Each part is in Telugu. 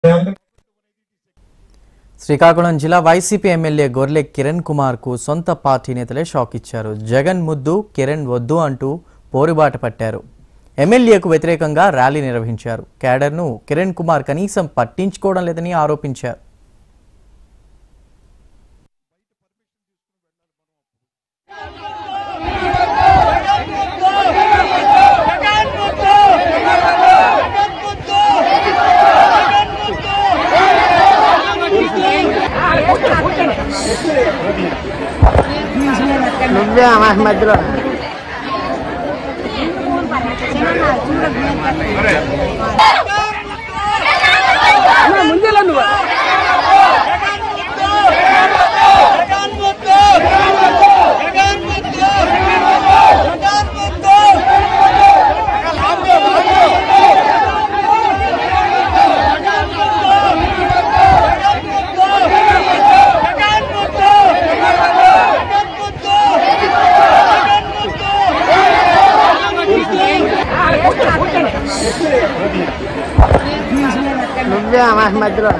శ్రీకాకుళం జిల్లా వైసీపీ ఎమ్మెల్యే గొర్లె కిరణ్ కుమార్ కు సొంత పార్టీ నేతలే షాక్ ఇచ్చారు జగన్ ముద్దు కిరణ్ వద్దు అంటూ పోరుబాట పట్టారు ఎమ్మెల్యేకు వ్యతిరేకంగా ర్యాలీ నిర్వహించారు క్యాడర్ను కిరణ్ కుమార్ కనీసం పట్టించుకోవడం లేదని ఆరోపించారు నువ్వే మా మధ్యలో నువ్వే మా మధ్యలో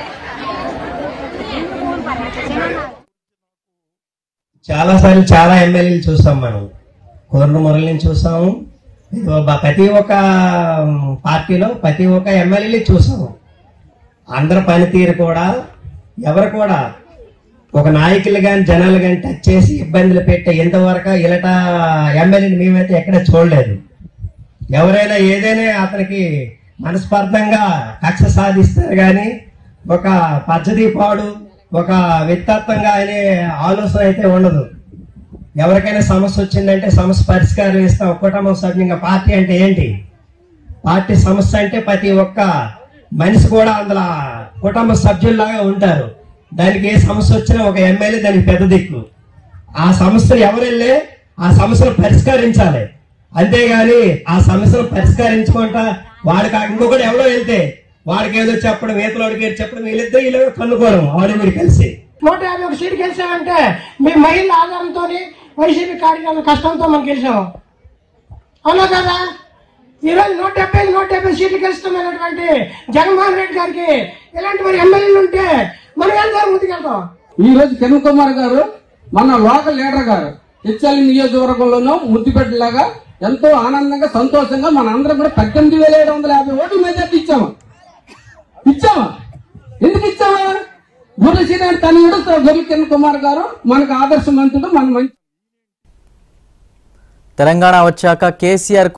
చాలా సార్లు చాలా ఎమ్మెల్యేలు చూస్తాం మనం కుదరణ మురళిని చూసాము ఇదిగో బ- ప్రతి ఒక్క మ్, పార్టీలో ప్రతి ఒక్క ఎమ్మెల్యేని చూసాము అందరి పనితీరు కూడా ఎవరు కూడా ఒక నాయకులు కానీ జనాలు కానీ టచ్ చేసి ఇబ్బందులు పెట్టే ఇంతవరకు ఇలాట ఎమ్మెల్యేని మేమైతే ఎక్కడ చూడలేదు ఎవరైనా ఏదైనా అతనికి మనస్పర్ధంగా కక్ష సాధిస్తారు కానీ ఒక పద్ధతి పాడు ఒక వ్యక్తిత్వంగా అనే ఆలోచన అయితే ఉండదు ఎవరికైనా సమస్య వచ్చిందంటే సమస్య పరిష్కారం ఇస్తాం కుటుంబం సభ్యంగా పార్టీ అంటే ఏంటి పార్టీ సమస్య అంటే ప్రతి ఒక్క మనిషి కూడా అందులో కుటుంబ సభ్యుల్లాగా ఉంటారు దానికి ఏ సమస్య వచ్చినా ఒక ఎమ్మెల్యే దానికి పెద్ద దిక్కు ఆ సమస్యలు ఎవరు వెళ్ళే ఆ సమస్యను పరిష్కరించాలి అంతేగాని ఆ సమస్యను పరిష్కరించుకుంటా వాడికి ఆ ఇంకొకటి ఎవరో వెళ్తే వాడికి ఏదో చెప్పడం ఈతలోడికి ఏదో చెప్పడం వీళ్ళిద్దరు వీళ్ళు కనుక్కోవడం వాడు మీరు కలిసి నూట యాభై ఒక సీటు గెలిచామంటే మీ మహిళల ఆధారంతో వైసీపీ కార్యక్రమం కష్టంతో మనం గెలిచాము అవునా కదా ఈరోజు నూట డెబ్బై నూట డెబ్బై సీట్లు గెలుస్తామైనటువంటి జగన్మోహన్ రెడ్డి గారికి ఇలాంటి మరి ఎమ్మెల్యేలు ఉంటే మనం ఎంతవరకు ముందుకెళ్తాం ఈ రోజు కిరణ్ కుమార్ గారు మన లోకల్ లీడర్ గారు హెచ్ఎల్ నియోజకవర్గంలోనూ ముద్దుపెట్టలాగా ఎంతో ఆనందంగా సంతోషంగా మన అందరం కూడా పద్దెనిమిది వేల ఏడు వందల యాభై ఓట్లు మెజార్టీ ఇచ్చాము ఇచ్చామా ఎందుకు ఇచ్చామా గుర్రె శ్రీనారాయణ తనయుడు గొర్రె కిరణ్ కుమార్ గారు మనకు ఆదర్శవంతుడు మన మంచి తెలంగాణ వచ్చాక కేసీఆర్